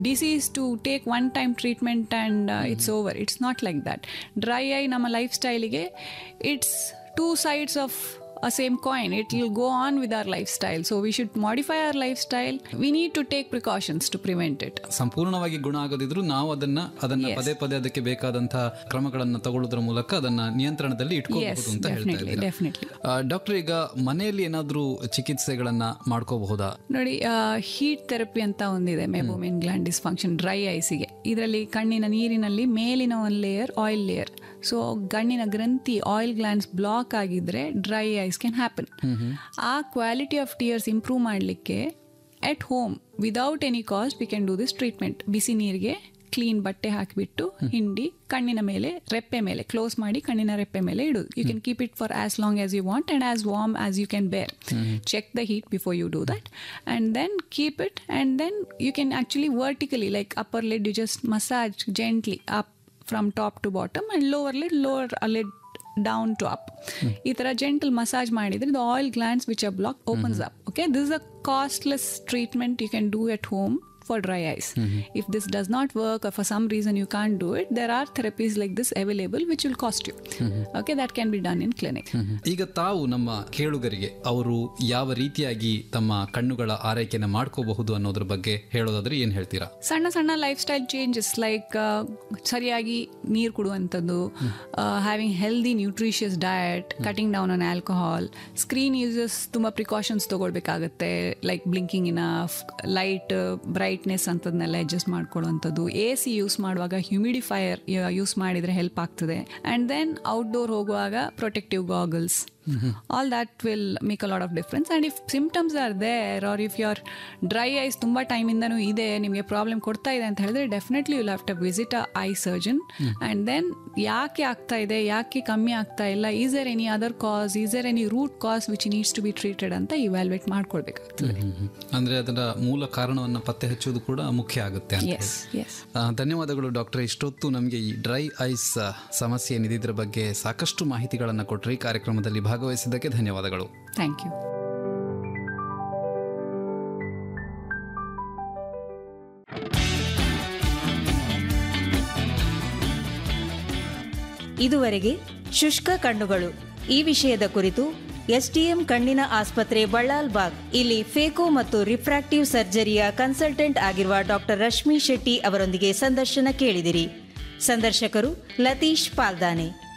disease to take one time treatment and uh, it's over it's not like that dry eye ನಮ್ಮ life ಸ್ಟೈಲಿಗೆ it's two sides of a same coin it will go on with our lifestyle so we should modify our lifestyle we need to take precautions to prevent it ಸಂಪೂರ್ಣವಾಗಿ ಗುಣ ಆಗದಿದ್ರು ನಾವು ಅದನ್ನ ಅದನ್ನ ಪದೇ ಪದೇ ಅದಕ್ಕೆ ಬೇಕಾದಂತಹ ಕ್ರಮಗಳನ್ನ ತಗೊಳ್ಳೋದ್ರ ಮೂಲಕ ಅದನ್ನ ನಿಯಂತ್ರಣದಲ್ಲಿ yes ಇಟ್ಕೋಬಹುದು ಅಂತ ಹೇಳ್ತಾ definitely ಇದ್ದೀರಾ definitely ಡಾಕ್ಟರ್ ಈಗ ಮನೆಯಲ್ಲಿ ಏನಾದ್ರೂ ಚಿಕಿತ್ಸೆಗಳನ್ನ ಮಾಡ್ಕೋಬಹುದಾ ನೋಡಿ ಹೀಟ್ ಥೆರಪಿ ಅಂತ ಒಂದಿದೆ ಮೆಬೋಮಿನ್ ಗ್ಲ್ಯಾಂಡ್ ಡಿಸ್ಫಂಕ್ಷನ್ ಡ್ರೈ ಐಸಿಗೆ ಇದರಲ್ಲಿ ಕಣ್ಣಿನ ನೀರಿನಲ್ಲಿ ಮೇಲಿನ ಒಂದು ಲೇಯರ್ ಆಯಿಲ್ ಲೇಯರ್ ಸೊ ಗಣ್ಣಿನ ಗ್ರಂಥಿ ಆಯಿಲ್ ಗ್ಲ್ಯಾಂಡ್ಸ್ ಬ್ಲಾಕ್ ಆಗಿದ್ರೆ ಡ್ರೈ ಐಸ್ ಕ್ಯಾನ್ ಹ್ಯಾಪನ್ ಆ ಕ್ವಾಲಿಟಿ ಆಫ್ ಟಿಯರ್ಸ್ ಇಂಪ್ರೂವ್ ಮಾಡಲಿಕ್ಕೆ at home without any cost we can do this treatment ಬಿಸಿ ನೀರಿಗೆ ಕ್ಲೀನ್ ಬಟ್ಟೆ ಹಾಕಿಬಿಟ್ಟು ಹಿಂಡಿ ಕಣ್ಣಿನ ಮೇಲೆ ರೆಪ್ಪೆ ಮೇಲೆ ಕ್ಲೋಸ್ ಮಾಡಿ ಕಣ್ಣಿನ ರೆಪ್ಪೆ ಮೇಲೆ ಇಡುದು you can keep it for as long as you want and as warm as you can bear check the heat before you do that and then keep it and then you can actually vertically like upper lid you just massage gently up from top to bottom and lower lid lower a lid down to up ಈ ಥರ gentle massage ಮಾಡಿದ್ರೆ the oil glands which a block opens up okay this is a costless treatment you can do at home for dry eyes. If this does not work or for some reason you can't do it, there are therapies like this available which will cost you. Okay, that can be done in clinic. ಈಗ ತಾವು ನಮ್ಮ ಕೇಳುಗರಿಗೆ ಅವರು ಯಾವ ರೀತಿಯಾಗಿ ತಮ್ಮ ಕಣ್ಣುಗಳ ಆರೈಕೆನ ಮಾಡ್ಕೋಬಹುದು ಅನ್ನೋದ್ರ ಬಗ್ಗೆ ಹೇಳೋದಾದ್ರೆ ಏನ್ ಹೇಳ್ತೀರಾ ಸಣ್ಣ ಸಣ್ಣ ಲೈಫ್ ಸ್ಟೈಲ್ ಚೇಂಜಸ್ ಲೈಕ್ ಸರಿಯಾಗಿ ನೀರು ಕುಡುವಂಥದ್ದು having healthy nutritious diet cutting down on alcohol screen uses ತುಂಬ ಪ್ರಿಕಾಷನ್ಸ್ ತೊಗೊಳ್ಬೇಕಾಗತ್ತೆ like blinking in light brightness ಅಂಥದ್ನೆಲ್ಲ ಅಡ್ಜಸ್ಟ್ ಮಾಡ್ಕೊಳ್ಳುವಂಥದ್ದು ಎ ಸಿ ಯೂಸ್ ಮಾಡುವಾಗ ಹ್ಯೂಮಿಡಿಫೈಯರ್ ಯೂಸ್ ಮಾಡಿದರೆ ಹೆಲ್ಪ್ ಆಗ್ತದೆ ಆ್ಯಂಡ್ ದೆನ್ ಔಟ್ಡೋರ್ ಹೋಗುವಾಗ protective goggles all that will make a lot of difference and if symptoms are there or if your dry eyes ತುಂಬ ಟೈಮಿಂದನೂ ಇದೆ ನಿಮಗೆ ಪ್ರಾಬ್ಲಮ್ ಕೊಡ್ತಾ ಇದೆ ಅಂತ ಹೇಳಿದ್ರೆ definitely you have to visit a eye surgeon and then ಯಾಕೆ ಆಗ್ತಾ ಇದೆ ಯಾಕೆ ಕಮ್ಮಿ ಆಗ್ತಾ ಇಲ್ಲ is there any other cause is there any root cause which needs to be treated ಅಂತ ಇವ್ಯಾಲ್ಯೂಯೇಟ್ ಮಾಡ್ಕೊಳ್ಬೇಕಾಗ್ತದೆ ಅಂದ್ರೆ ಅದರ ಮೂಲ ಕಾರಣವನ್ನ ಪತ್ತೆ ಹಚ್ಚುವುದು ಕೂಡ ಮುಖ್ಯ ಆಗುತ್ತೆ ಅಂತ ಎಸ್ ಎಸ್ ಆ, ಧನ್ಯವಾದಗಳು ಡಾಕ್ಟರ್ ಇಷ್ಟೊತ್ತು ನಮಗೆ ಈ ಡ್ರೈ ಐಸ್ ಆ, ಸಮಸ್ಯೆ ಏನಿದೆ ಇದ್ರ ಬಗ್ಗೆ ಸಾಕಷ್ಟು ಮಾಹಿತಿಗಳನ್ನು ಕೊಟ್ಟರೆ ಈ ಕಾರ್ಯಕ್ರಮದಲ್ಲಿ ಭಾಗವಹಿಸಿದ್ದಕ್ಕೆ ಧನ್ಯವಾದಗಳು ಥ್ಯಾಂಕ್ ಯು ಇದುವರೆಗೆ ಶುಷ್ಕ ಕಣ್ಣುಗಳು ಈ ವಿಷಯದ ಕುರಿತು ಎಸ್ಡಿಎಂ ಕಣ್ಣಿನ ಆಸ್ಪತ್ರೆ ಬಳ್ಳಾಲ್ ಬಾಗ್ ಇಲ್ಲಿ ಫೇಕೋ ಮತ್ತು ರಿಫ್ರಾಕ್ಟಿವ್ ಸರ್ಜರಿಯ ಕನ್ಸಲ್ಟೆಂಟ್ ಆಗಿರುವ ಡಾಕ್ಟರ್ ರಶ್ಮಿ ಶೆಟ್ಟಿ ಅವರೊಂದಿಗೆ ಸಂದರ್ಶನ ಕೇಳಿದಿರಿ ಸಂದರ್ಶಕರು ಲತೀಶ್ ಪಾಲ್ದಾನೆ